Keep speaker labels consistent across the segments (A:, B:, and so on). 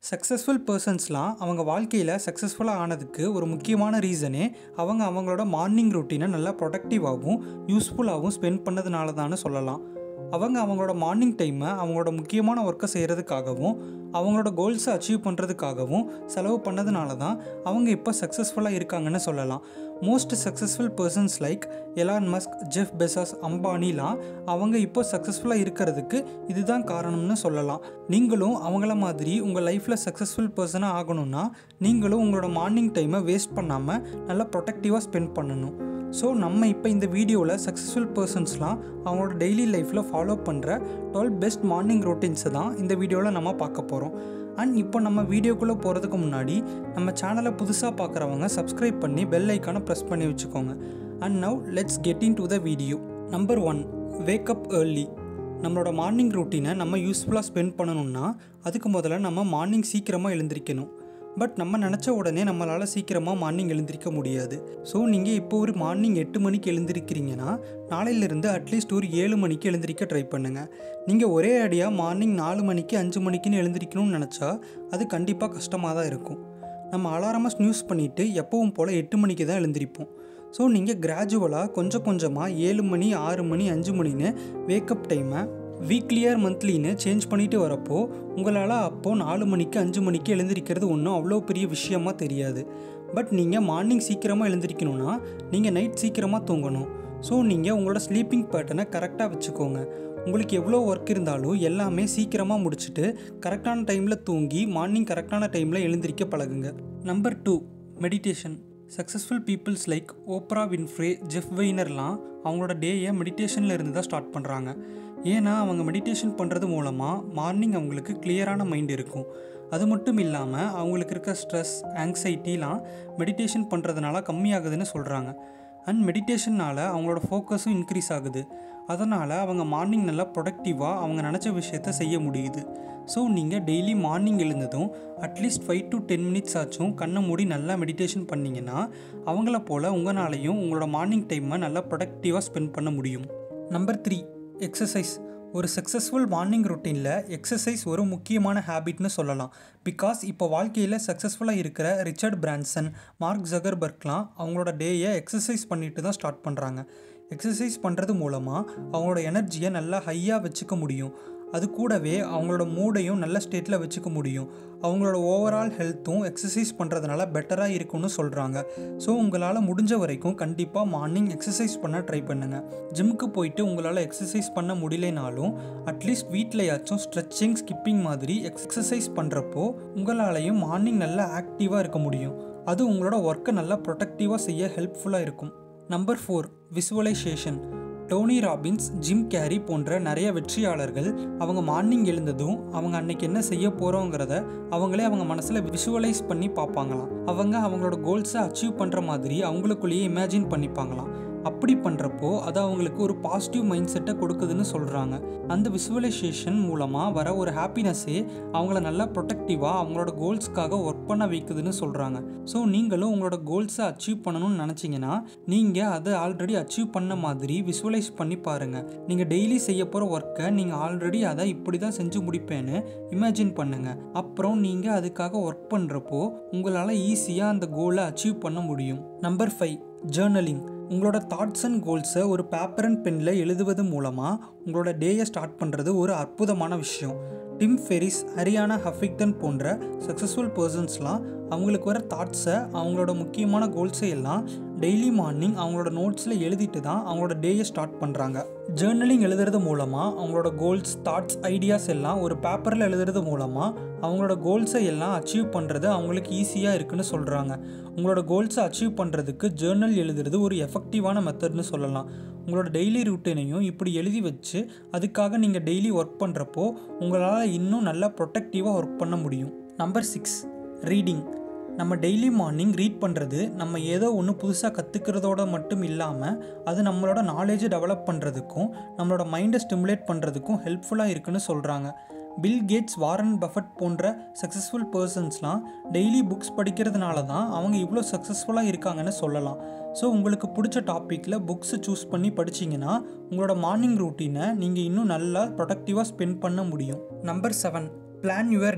A: successful பர்சன்ஸ்லாம் அவங்க வாழ்க்கையில் சக்ஸஸ்ஃபுல்லாக ஆனதுக்கு ஒரு முக்கியமான ரீசனே அவங்க அவங்களோட மார்னிங் ரொட்டீனை நல்லா ப்ரொடக்டிவாகவும் யூஸ்ஃபுல்லாகவும் ஸ்பெண்ட் பண்ணதுனால தான் சொல்லலாம் அவங்க அவங்களோட மார்னிங் டைமை அவங்களோட முக்கியமான ஒர்க்கை செய்கிறதுக்காகவும் அவங்களோட கோல்ஸை அச்சீவ் பண்ணுறதுக்காகவும் செலவு பண்ணதுனால தான் அவங்க இப்போ சக்ஸஸ்ஃபுல்லாக இருக்காங்கன்னு சொல்லலாம் most successful persons like Elon Musk Jeff Bezos அம்பானிலாம் அவங்க இப்போ சக்ஸஸ்ஃபுல்லாக இருக்கிறதுக்கு இதுதான் காரணம்னு சொல்லலாம் நீங்களும் அவங்கள மாதிரி உங்கள் லைஃப்பில் சக்ஸஸ்ஃபுல் பர்சனாக ஆகணும்னா நீங்களும் உங்களோட மார்னிங் டைமை வேஸ்ட் பண்ணாமல் நல்லா ப்ரொடக்டிவாக ஸ்பெண்ட் பண்ணணும் ஸோ நம்ம இப்போ இந்த வீடியோவில் சக்ஸஸ்ஃபுல் பர்சன்ஸ்லாம் அவங்களோட டெய்லி லைஃப்பில் ஃபாலோ பண்ணுற டுவெல் பெஸ்ட் மார்னிங் ரொட்டீன்ஸை தான் இந்த வீடியோவில் நம்ம பார்க்க போகிறோம் அண்ட் இப்போ நம்ம வீடியோக்குள்ளே போகிறதுக்கு முன்னாடி நம்ம சேனலை புதுசாக பார்க்குறவங்க சப்ஸ்கிரைப் பண்ணி பெல் ஐக்கானை ப்ரெஸ் பண்ணி வச்சுக்கோங்க and now let's get into the video number one wake up early நம்மளோட மார்னிங் ரொட்டீனை நம்ம யூஸ்ஃபுல்லாக ஸ்பெண்ட் பண்ணணும்னா அதுக்கு முதல்ல நம்ம மார்னிங் சீக்கிரமாக எழுந்திரிக்கணும் பட் நம்ம நினச்ச உடனே நம்மளால் சீக்கிரமாக மார்னிங் எழுந்திரிக்க முடியாது ஸோ நீங்கள் இப்போ ஒரு மார்னிங் எட்டு மணிக்கு எழுந்திருக்கிறீங்கன்னா நாளையிலேருந்து அட்லீஸ்ட் ஒரு ஏழு மணிக்கு எழுந்திரிக்க ட்ரை பண்ணுங்கள் நீங்கள் ஒரே அடியாக மார்னிங் நாலு மணிக்கு அஞ்சு மணிக்குன்னு எழுந்திரிக்கணும்னு நினச்சா அது கண்டிப்பாக கஷ்டமாக தான் இருக்கும் நம்ம அலாரமாக ஸ்னூஸ் பண்ணிவிட்டு எப்பவும் போல் எட்டு மணிக்கு தான் எழுந்திரிப்போம் ஸோ நீங்கள் கிராஜுவலாக கொஞ்சம் கொஞ்சமாக ஏழு மணி ஆறு மணி அஞ்சு மணின்னு வேக்கப் டைமை வீக்லியர் மந்த்லின்னு சேஞ்ச் பண்ணிட்டு வரப்போ உங்களால் அப்போது நாலு மணிக்கு அஞ்சு மணிக்கு எழுந்திரிக்கிறது ஒன்றும் அவ்வளோ பெரிய விஷயமா தெரியாது பட் நீங்கள் மார்னிங் சீக்கிரமாக எழுந்திரிக்கணும்னா நீங்கள் நைட் சீக்கிரமாக தூங்கணும் ஸோ நீங்கள் உங்களோட ஸ்லீப்பிங் பேட்டர்னை கரெக்டாக வச்சுக்கோங்க உங்களுக்கு எவ்வளோ ஒர்க் இருந்தாலும் எல்லாமே சீக்கிரமாக முடிச்சுட்டு கரெக்டான டைமில் தூங்கி மார்னிங் கரெக்டான டைமில் எழுந்திரிக்க பழகுங்க number two meditation successful peoples like Oprah Winfrey Jeff வெய்னர்லாம் அவங்களோட டேயை மெடிடேஷனில் இருந்து தான் ஸ்டார்ட் பண்ணுறாங்க ஏன்னா அவங்க மெடிடேஷன் பண்ணுறது மூலமாக மார்னிங் அவங்களுக்கு கிளியரான மைண்ட் இருக்கும் அது மட்டும் இல்லாமல் அவங்களுக்கு இருக்க ஸ்ட்ரெஸ் ஆங்ஸைட்டிலாம் மெடிடேஷன் பண்ணுறதுனால கம்மியாகுதுன்னு சொல்கிறாங்க அண்ட் மெடிடேஷன்னால் அவங்களோட ஃபோக்கஸும் இன்க்ரீஸ் ஆகுது அதனால் அவங்க மார்னிங் நல்லா ப்ரொடக்டிவாக அவங்க நினச்ச விஷயத்த செய்ய முடியுது ஸோ நீங்கள் டெய்லி மார்னிங் எழுந்ததும் at least five to ten minutes ஆச்சும் கண்ணை மூடி நல்லா மெடிடேஷன் பண்ணிங்கன்னா அவங்கள போல் உங்களாலையும் உங்களோட மார்னிங் டைமை நல்லா ப்ரொடக்டிவாக ஸ்பெண்ட் பண்ண முடியும் நம்பர் த்ரீ எக்ஸசைஸ் ஒரு சக்ஸஸ்ஃபுல் மார்னிங் ரொட்டீனில் எக்ஸசைஸ் ஒரு முக்கியமான ஹேபிட்னு சொல்லலாம் பிகாஸ் இப்போ வாழ்க்கையில் சக்ஸஸ்ஃபுல்லாக இருக்கிற ரிச்சர்ட் பிரான்சன் மார்க் ஜகர்பர்க்லாம் அவங்களோட டேயை எக்ஸசைஸ் பண்ணிட்டு தான் ஸ்டார்ட் பண்ணுறாங்க எக்ஸசைஸ் பண்ணுறது மூலமாக அவங்களோட எனர்ஜியை நல்லா ஹையாக வச்சுக்க முடியும் அது கூடவே அவங்களோட மூடையும் நல்ல ஸ்டேட்டில் வச்சுக்க முடியும் அவங்களோட ஓவரால் ஹெல்த்தும் எக்ஸசைஸ் பண்ணுறதுனால பெட்டராக இருக்கும்னு சொல்கிறாங்க ஸோ உங்களால் முடிஞ்ச வரைக்கும் கண்டிப்பாக மார்னிங் எக்ஸசைஸ் பண்ண ட்ரை பண்ணுங்கள் ஜிம்முக்கு போயிட்டு உங்களால் எக்ஸசைஸ் பண்ண முடியலனாலும் அட்லீஸ்ட் வீட்லையாச்சும் ஸ்ட்ரெச்சிங் ஸ்கிப்பிங் மாதிரி எக்ஸசைஸ் பண்ணுறப்போ உங்களாலையும் மார்னிங் நல்லா ஆக்டிவாக இருக்க முடியும் அது உங்களோட ஒர்க்கை நல்லா ப்ரொடக்டிவாக செய்ய ஹெல்ப்ஃபுல்லாக இருக்கும் number four visualisation Tony Robbins Jim Carrey போன்ற நிறைய வெற்றியாளர்கள் அவங்க மார்னிங் எழுந்ததும் அவங்க அன்னைக்கு என்ன செய்ய போகிறோங்கிறத அவங்களே அவங்க மனசில் விஷுவலைஸ் பண்ணி பார்ப்பாங்களாம் அவங்க அவங்களோட கோல்ஸை அச்சீவ் பண்ணுற மாதிரி அவங்களுக்குள்ளேயே இமேஜின் பண்ணிப்பாங்களாம் அப்படி பண்ணுறப்போ அது அவங்களுக்கு ஒரு பாசிட்டிவ் மைண்ட் செட்டை கொடுக்குதுன்னு சொல்கிறாங்க அந்த விசுவலைசேஷன் மூலமாக வர ஒரு ஹாப்பினஸ்ஸே அவங்கள நல்லா ப்ரொடக்டிவாக அவங்களோட கோல்ஸ்க்காக ஒர்க் பண்ண வைக்குதுன்னு சொல்கிறாங்க ஸோ நீங்களும் உங்களோட கோல்ஸை அச்சீவ் பண்ணணும்னு நினச்சிங்கன்னா நீங்கள் அதை ஆல்ரெடி அச்சீவ் பண்ண மாதிரி விசுவலைஸ் பண்ணி பாருங்கள் நீங்கள் டெய்லி செய்ய போகிற ஒர்க்கை நீங்கள் ஆல்ரெடி அதை இப்படி தான் செஞ்சு முடிப்பேன்னு இமேஜின் பண்ணுங்கள் அப்புறம் நீங்கள் அதுக்காக ஒர்க் பண்ணுறப்போ உங்களால் ஈஸியாக அந்த கோலை அச்சீவ் பண்ண முடியும் நம்பர் ஃபைவ் ஜேர்னலிங் உங்களோட தாட்ஸ் அண்ட் கோல்ஸை ஒரு பேப்பர் அண்ட் பெனில் எழுதுவது மூலமாக உங்களோட டேயை ஸ்டார்ட் பண்ணுறது ஒரு அற்புதமான விஷயம் டிம் ஃபெரிஸ் ஹரியானா ஹஃபிக்டன் போன்ற சக்ஸஸ்ஃபுல் பர்சன்ஸ்லாம் அவங்களுக்கு வர தாட்ஸை அவங்களோட முக்கியமான கோல்ஸை எல்லாம் டெய்லி மார்னிங் அவங்களோட நோட்ஸில் எழுதிட்டு தான் அவங்களோட டேயை ஸ்டார்ட் பண்ணுறாங்க ஜேர்னலிங் எழுதுறது மூலமாக அவங்களோட கோல்ஸ் தாட்ஸ் ஐடியாஸ் எல்லாம் ஒரு பேப்பரில் எழுதுறது மூலமாக அவங்களோட கோல்ஸை எல்லாம் அச்சீவ் பண்ணுறது அவங்களுக்கு ஈஸியாக இருக்குன்னு சொல்கிறாங்க உங்களோட கோல்ஸை அச்சீவ் பண்ணுறதுக்கு ஜேர்னல் எழுதுறது ஒரு எஃபெக்டிவான மெத்தட்னு சொல்லலாம் உங்களோட டெய்லி ரூட்டீனையும் இப்படி எழுதி வச்சு அதுக்காக நீங்கள் டெய்லி ஒர்க் பண்ணுறப்போ உங்களால் இன்னும் நல்லா ப்ரொடக்டிவாக ஒர்க் பண்ண முடியும் நம்பர் சிக்ஸ் ரீடிங் நம்ம டெய்லி மார்னிங் ரீட் பண்ணுறது நம்ம ஏதோ ஒன்று புதுசாக கற்றுக்கிறதோட மட்டும் இல்லாமல் அது நம்மளோட நாலேஜை டெவலப் பண்ணுறதுக்கும் நம்மளோட மைண்டை ஸ்டிமுலேட் பண்ணுறதுக்கும் ஹெல்ப்ஃபுல்லாக இருக்குன்னு சொல்கிறாங்க பில் கேட்ஸ் வாரன் பஃபட் போன்ற சக்ஸஸ்ஃபுல் பர்சன்ஸ்லாம் டெய்லி புக்ஸ் படிக்கிறதுனால தான் அவங்க இவ்வளோ சக்ஸஸ்ஃபுல்லாக இருக்காங்கன்னு சொல்லலாம் ஸோ உங்களுக்கு பிடிச்ச டாப்பிக்கில் புக்ஸை சூஸ் பண்ணி படிச்சிங்கன்னா உங்களோட மார்னிங் ரூட்டீனை நீங்கள் இன்னும் நல்லா ப்ரொடக்டிவாக ஸ்பெண்ட் பண்ண முடியும் number seven plan your day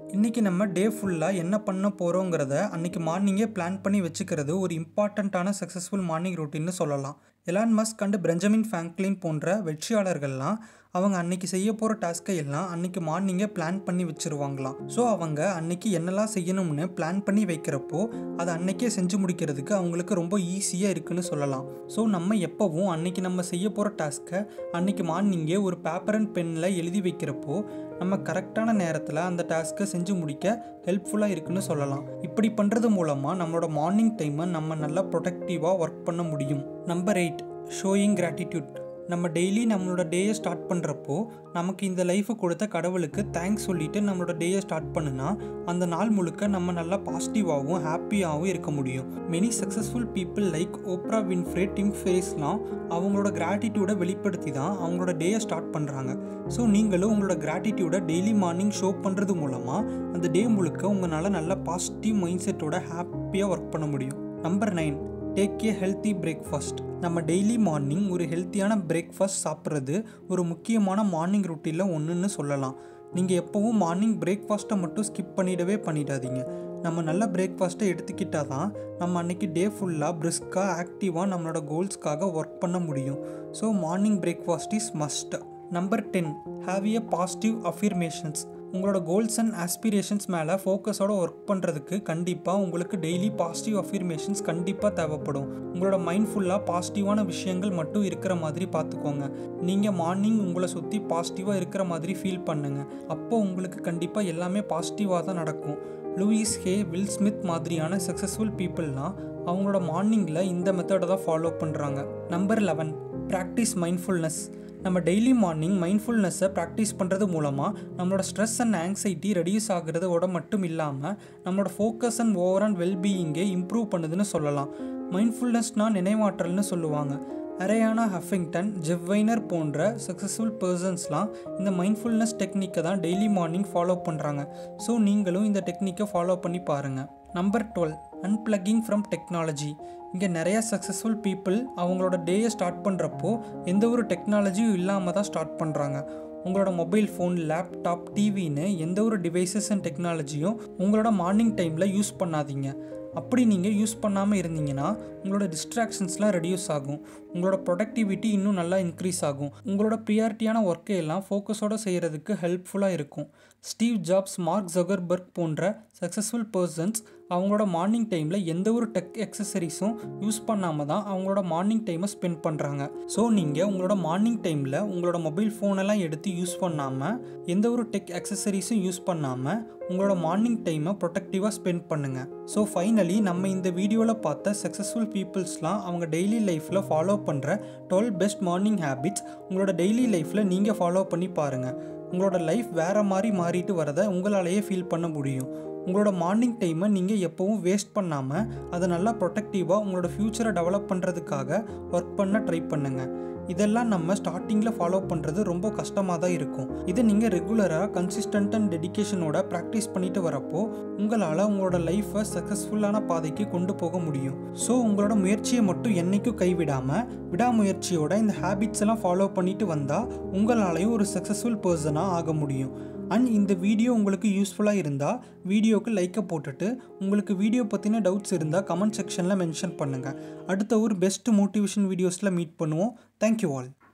A: இன்றைக்கி நம்ம டே ஃபுல்லாக என்ன பண்ண போகிறோங்கிறத அன்றைக்கி மார்னிங்கே பிளான் பண்ணி வச்சுக்கிறது ஒரு இம்பார்ட்டண்ட்டான சக்ஸஸ்ஃபுல் மார்னிங் ரொட்டீன்னு சொல்லலாம் Elon Musk and Benjamin Franklin போன்ற வெற்றியாளர்கள்லாம் அவங்க அன்னைக்கு செய்ய போகிற டாஸ்க்கை எல்லாம் அன்னைக்கு மார்னிங்கே பிளான் பண்ணி வச்சுருவாங்களாம் ஸோ அவங்க அன்னைக்கு என்னெல்லாம் செய்யணும்னு பிளான் பண்ணி வைக்கிறப்போ அதை அன்னைக்கே செஞ்சு முடிக்கிறதுக்கு அவங்களுக்கு ரொம்ப ஈஸியாக இருக்குன்னு சொல்லலாம் ஸோ நம்ம எப்போவும் அன்னைக்கு நம்ம செய்ய போகிற டாஸ்க்கை அன்னைக்கு மார்னிங்கே ஒரு பேப்பர் அண்ட் பென்னில் எழுதி வைக்கிறப்போ நம்ம கரெக்டான நேரத்தில் அந்த டாஸ்க்கை செஞ்சு முடிக்க ஹெல்ப்ஃபுல்லாக இருக்குன்னு சொல்லலாம் இப்படி பண்ணுறது மூலமாக நம்மளோட மார்னிங் டைமை நம்ம நல்லா ப்ரொடக்டிவாக ஒர்க் பண்ண முடியும் நம்பர் எயிட் ஷோயிங் கிராட்டிடியூட் நம்ம டெய்லி நம்மளோட டேயை ஸ்டார்ட் பண்ணுறப்போ நமக்கு இந்த லைஃப்பை கொடுத்த கடவுளுக்கு தேங்க்ஸ் சொல்லிட்டு நம்மளோட டேயை ஸ்டார்ட் பண்ணுனா அந்த நாள் முழுக்க நம்ம நல்லா பாசிட்டிவாகவும் ஹாப்பியாகவும் இருக்க முடியும் many successful people like Oprah Winfrey Tim ஃபேஸ்லாம் அவங்களோட கிராட்டிடியூடை வெளிப்படுத்தி தான் அவங்களோட டேயை ஸ்டார்ட் பண்ணுறாங்க ஸோ நீங்களும் உங்களோட கிராட்டிடியூடை டெய்லி மார்னிங் ஷோ பண்ணுறது மூலமாக அந்த டே முழுக்க உங்களால் நல்ல பாசிட்டிவ் மைண்ட் செட்டோட ஹாப்பியாக ஒர்க் பண்ண முடியும் number nine take a healthy breakfast நம்ம டெய்லி மார்னிங் ஒரு ஹெல்த்தியான பிரேக்ஃபாஸ்ட் சாப்பிட்றது ஒரு முக்கியமான மார்னிங் ரொட்டீனில் ஒன்றுன்னு சொல்லலாம் நீங்கள் எப்போவும் மார்னிங் பிரேக்ஃபாஸ்ட்டை மட்டும் ஸ்கிப் பண்ணிடவே பண்ணிடாதீங்க நம்ம நல்ல பிரேக்ஃபாஸ்ட்டை எடுத்துக்கிட்டால் தான் நம்ம அன்றைக்கி டே ஃபுல்லாக பிரிஸ்காக ஆக்டிவாக நம்மளோட கோல்ஸ்க்காக ஒர்க் பண்ண முடியும் so morning breakfast is must number ten have a positive affirmations உங்களோட கோல்ஸ் அண்ட் ஆஸ்பிரேஷன்ஸ் மேலே ஃபோக்கஸோட ஒர்க் பண்ணுறதுக்கு கண்டிப்பாக உங்களுக்கு டெய்லி பாசிட்டிவ் அஃபிர்மேஷன்ஸ் கண்டிப்பாக தேவைப்படும் உங்களோட மைண்ட் ஃபுல்லாக பாசிட்டிவான விஷயங்கள் மட்டும் இருக்கிற மாதிரி பார்த்துக்கோங்க நீங்கள் மார்னிங் உங்களை சுற்றி பாசிட்டிவாக இருக்கிற மாதிரி ஃபீல் பண்ணுங்கள் அப்போ உங்களுக்கு கண்டிப்பாக எல்லாமே பாசிட்டிவாக தான் நடக்கும் லூயிஸ் ஹே வில் ஸ்மித் மாதிரியான சக்ஸஸ்ஃபுல் பீப்புளெலாம் அவங்களோட மார்னிங்கில் இந்த மெத்தடை தான் ஃபாலோ பண்ணுறாங்க நம்பர் லெவன் ப்ராக்டிஸ் மைண்ட்ஃபுல்னஸ் நம்ம டெய்லி மார்னிங் மைண்ட்ஃபுல்னஸை ப்ராக்டிஸ் பண்ணுறது மூலமாக நம்மளோட ஸ்ட்ரெஸ் அண்ட் ஆங்ஸைட்டி ரெடியூஸ் ஆகிறதோட மட்டும் இல்லாமல் நம்மளோட ஃபோக்கஸ் அண்ட் ஓவர் அண்ட் வெல்பீயிங்கை இம்ப்ரூவ் பண்ணுதுன்னு சொல்லலாம் மைண்ட்ஃபுல்னஸ்னால் நினைவாற்றல்னு சொல்லுவாங்க அரேயானா ஹஃபிங்டன் ஜெவ்வைனர் போன்ற சக்ஸஸ்ஃபுல் பர்சன்ஸ்லாம் இந்த மைண்ட்ஃபுல்னஸ் டெக்னிக்கை தான் டெய்லி மார்னிங் ஃபாலோ பண்ணுறாங்க ஸோ நீங்களும் இந்த டெக்னிக்கை ஃபாலோ பண்ணி பாருங்கள் number twelve unplugging from technology இங்கே நிறைய சக்ஸஸ்ஃபுல் பீப்புள் அவங்களோட டேயை ஸ்டார்ட் பண்ணுறப்போ எந்த ஒரு டெக்னாலஜியும் இல்லாமல் தான் ஸ்டார்ட் பண்ணுறாங்க உங்களோட மொபைல் ஃபோன் லேப்டாப் டிவின்னு எந்த ஒரு டிவைசஸ் அண்ட் டெக்னாலஜியும் உங்களோட மார்னிங் டைமில் யூஸ் பண்ணாதீங்க அப்படி நீங்கள் யூஸ் பண்ணாமல் இருந்தீங்கன்னா உங்களோட டிஸ்ட்ராக்ஷன்ஸ்லாம் ரெடியூஸ் ஆகும் உங்களோட ப்ரொடக்டிவிட்டி இன்னும் நல்லா இன்க்ரீஸ் ஆகும் உங்களோட ப்ரியாரிட்டியான ஒர்க்கை எல்லாம் ஃபோக்கஸோடு செய்கிறதுக்கு ஹெல்ப்ஃபுல்லாக இருக்கும் ஸ்டீவ் ஜாப்ஸ் மார்க் ஜகர்பர்க் போன்ற சக்ஸஸ்ஃபுல் பர்சன்ஸ் அவங்களோட மார்னிங் டைமில் எந்த ஒரு டெக் எக்ஸசரிஸும் யூஸ் பண்ணாமல் தான் அவங்களோட மார்னிங் டைமை ஸ்பெண்ட் பண்ணுறாங்க ஸோ நீங்கள் உங்களோட மார்னிங் டைமில் உங்களோட மொபைல் ஃபோனெல்லாம் எடுத்து யூஸ் பண்ணாமல் எந்த ஒரு டெக் எக்ஸசரிஸும் யூஸ் பண்ணாமல் உங்களோட மார்னிங் டைமை ப்ரொடக்டிவாக ஸ்பெண்ட் பண்ணுங்கள் ஸோ ஃபைனலி நம்ம இந்த வீடியோவில் பார்த்த சக்ஸஸ்ஃபுல் பீப்புள்ஸ்லாம் அவங்க டெய்லி லைஃப்பில் ஃபாலோ பண்ணுற டுவெல் பெஸ்ட் மார்னிங் ஹேபிட்ஸ் உங்களோட டெய்லி லைஃப்பில் நீங்கள் ஃபாலோ பண்ணி பாருங்கள் உங்களோட லைஃப் வேறு மாதிரி மாறிட்டு வரதை உங்களாலேயே ஃபீல் பண்ண முடியும் உங்களோட மார்னிங் டைமை நீங்கள் எப்போவும் வேஸ்ட் பண்ணாமல் அதை நல்லா ப்ரொடக்டிவாக உங்களோட ஃப்யூச்சரை டெவலப் பண்ணுறதுக்காக ஒர்க் பண்ண ட்ரை பண்ணுங்கள் இதெல்லாம் நம்ம ஸ்டார்டிங்கில் ஃபாலோ பண்ணுறது ரொம்ப கஷ்டமாக தான் இருக்கும் இதை நீங்கள் ரெகுலராக கன்சிஸ்டன்ட் அண்ட் டெடிக்கேஷனோட ப்ராக்டிஸ் பண்ணிட்டு வரப்போ உங்களால் உங்களோட லைஃப்பை சக்ஸஸ்ஃபுல்லான பாதைக்கு கொண்டு போக முடியும் ஸோ உங்களோட முயற்சியை மட்டும் என்றைக்கும் கைவிடாமல் விடாமுயற்சியோட இந்த ஹேபிட்ஸ் எல்லாம் ஃபாலோ பண்ணிட்டு வந்தால் உங்களாலையும் ஒரு சக்ஸஸ்ஃபுல் பர்சனாக ஆக முடியும் அண்ட் இந்த வீடியோ உங்களுக்கு யூஸ்ஃபுல்லாக இருந்தால் வீடியோக்கு லைக்கை போட்டுட்டு உங்களுக்கு வீடியோ பற்றின டவுட்ஸ் இருந்தால் கமெண்ட் செக்ஷனில் மென்ஷன் பண்ணுங்கள் அடுத்த ஒரு பெஸ்ட் மோட்டிவேஷன் வீடியோஸில் மீட் பண்ணுவோம் தேங்க்யூ ஆல்